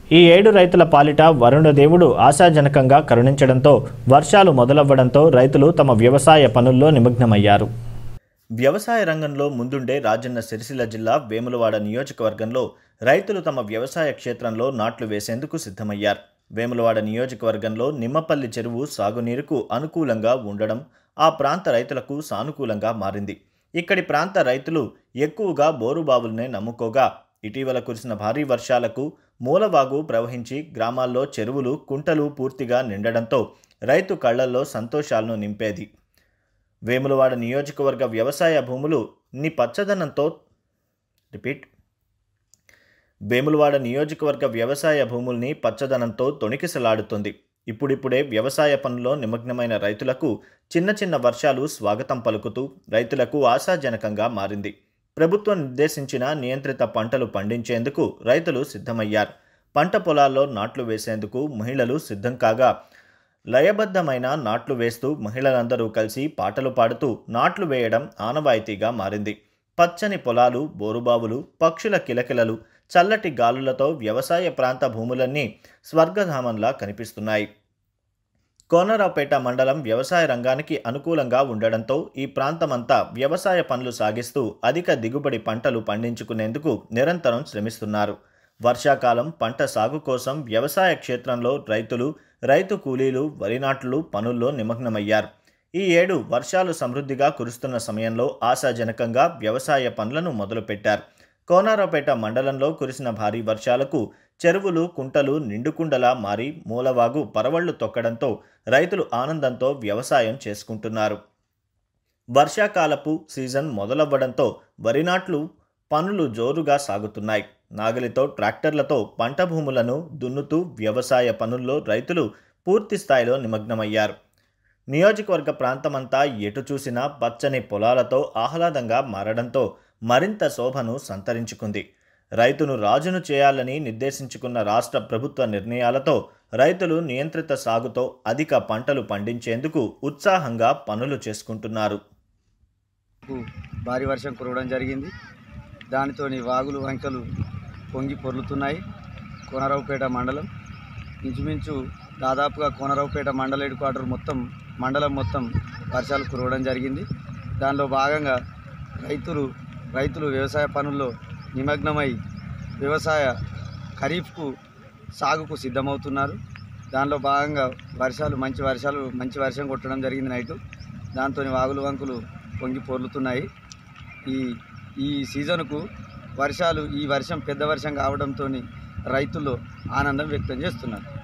ఈ ఏడు రైతుల పాలిట వరుణదేవుడు ఆశాజనకంగా కరుణించడంతో వర్షాలు మొదలవ్వడంతో రైతులు తమ వ్యవసాయ పనుల్లో నిమగ్నమయ్యారు వ్యవసాయ రంగంలో ముందుండే రాజన్న సిరిసిల్ల జిల్లా వేములవాడ నియోజకవర్గంలో రైతులు తమ వ్యవసాయ క్షేత్రంలో నాట్లు వేసేందుకు సిద్ధమయ్యారు వేములవాడ నియోజకవర్గంలో నిమ్మపల్లి చెరువు సాగునీరుకు అనుకూలంగా ఉండడం ఆ ప్రాంత రైతులకు సానుకూలంగా మారింది ఇక్కడి ప్రాంత రైతులు ఎక్కువగా బోరుబావులనే నమ్ముకోగా ఇటీవల కురిసిన భారీ వర్షాలకు మూలవాగు ప్రవహించి గ్రామాల్లో చెరువులు కుంటలు పూర్తిగా నిండడంతో రైతు కళ్లల్లో సంతోషాలను నింపేది వేములవాడ నియోజకవర్గ వ్యవసాయ భూములు ని పచ్చదనంతో రిపీట్ వేములవాడ నియోజకవర్గ వ్యవసాయ భూముల్ని పచ్చదనంతో తొణికిసలాడుతుంది ఇప్పుడిప్పుడే వ్యవసాయ పనుల్లో నిమగ్నమైన రైతులకు చిన్న చిన్న వర్షాలు స్వాగతం పలుకుతూ రైతులకు ఆశాజనకంగా మారింది ప్రభుత్వం నిర్దేశించిన నియంత్రిత పంటలు పండించేందుకు రైతులు సిద్ధమయ్యారు పంట పొలాల్లో నాట్లు వేసేందుకు మహిళలు సిద్ధం కాగా లయబద్ధమైన నాట్లు వేస్తూ మహిళలందరూ కలిసి పాటలు పాడుతూ నాట్లు వేయడం ఆనవాయితీగా మారింది పచ్చని పొలాలు బోరుబావులు పక్షుల కిలకిలలు చల్లటి గాలులతో వ్యవసాయ ప్రాంత భూములన్నీ స్వర్గధామంలా కనిపిస్తున్నాయి కోనరావుపేట మండలం వ్యవసాయ రంగానికి అనుకూలంగా ఉండడంతో ఈ ప్రాంతమంతా వ్యవసాయ పనులు సాగిస్తూ అధిక దిగుబడి పంటలు పండించుకునేందుకు నిరంతరం శ్రమిస్తున్నారు వర్షాకాలం పంట సాగు కోసం వ్యవసాయ క్షేత్రంలో రైతులు రైతు కూలీలు వరి నాట్లు పనుల్లో నిమగ్నమయ్యారు ఈ ఏడు వర్షాలు సమృద్ధిగా కురుస్తున్న సమయంలో ఆశాజనకంగా వ్యవసాయ పనులను మొదలుపెట్టారు కోనారావుపేట మండలంలో కురిసిన భారీ వర్షాలకు చెరువులు కుంటలు నిండుకుండలా మారి మూలవాగు పరవళ్లు తొక్కడంతో రైతులు ఆనందంతో వ్యవసాయం చేసుకుంటున్నారు వర్షాకాలపు సీజన్ మొదలవ్వడంతో వరి నాట్లు పనులు జోరుగా సాగుతున్నాయి నాగలితో ట్రాక్టర్లతో పంట భూములను దున్నుతూ వ్యవసాయ పనుల్లో రైతులు పూర్తి స్థాయిలో నిమగ్నమయ్యారు నియోజకవర్గ ప్రాంతమంతా ఎటు చూసినా పచ్చని పొలాలతో ఆహ్లాదంగా మారడంతో మరింత శోభను సంతరించుకుంది రైతును రాజును చేయాలని నిర్దేశించుకున్న రాష్ట్ర ప్రభుత్వ నిర్ణయాలతో రైతులు నియంత్రిత సాగుతో అధిక పంటలు పండించేందుకు ఉత్సాహంగా పనులు చేసుకుంటున్నారు కు భారీ వర్షం కురవడం జరిగింది దానితో వాగులు వంకలు పొంగి పొర్లుతున్నాయి కోనరావుపేట మండలం ఇంచుమించు దాదాపుగా కోనరావుపేట మండల హెడ్ క్వార్టర్ మొత్తం మండలం మొత్తం వర్షాలు కురవడం జరిగింది దానిలో భాగంగా రైతులు రైతులు వ్యవసాయ పనుల్లో నిమగ్నమై వ్యవసాయ ఖరీఫ్కు సాగుకు సిద్ధమవుతున్నారు దానిలో భాగంగా వర్షాలు మంచి వర్షాలు మంచి వర్షం కొట్టడం జరిగింది నైటు దాంతో వాగులు వంకులు పొంగి పొర్లుతున్నాయి ఈ ఈ సీజన్కు వర్షాలు ఈ వర్షం పెద్ద వర్షం కావడంతో రైతులు ఆనందం వ్యక్తం చేస్తున్నారు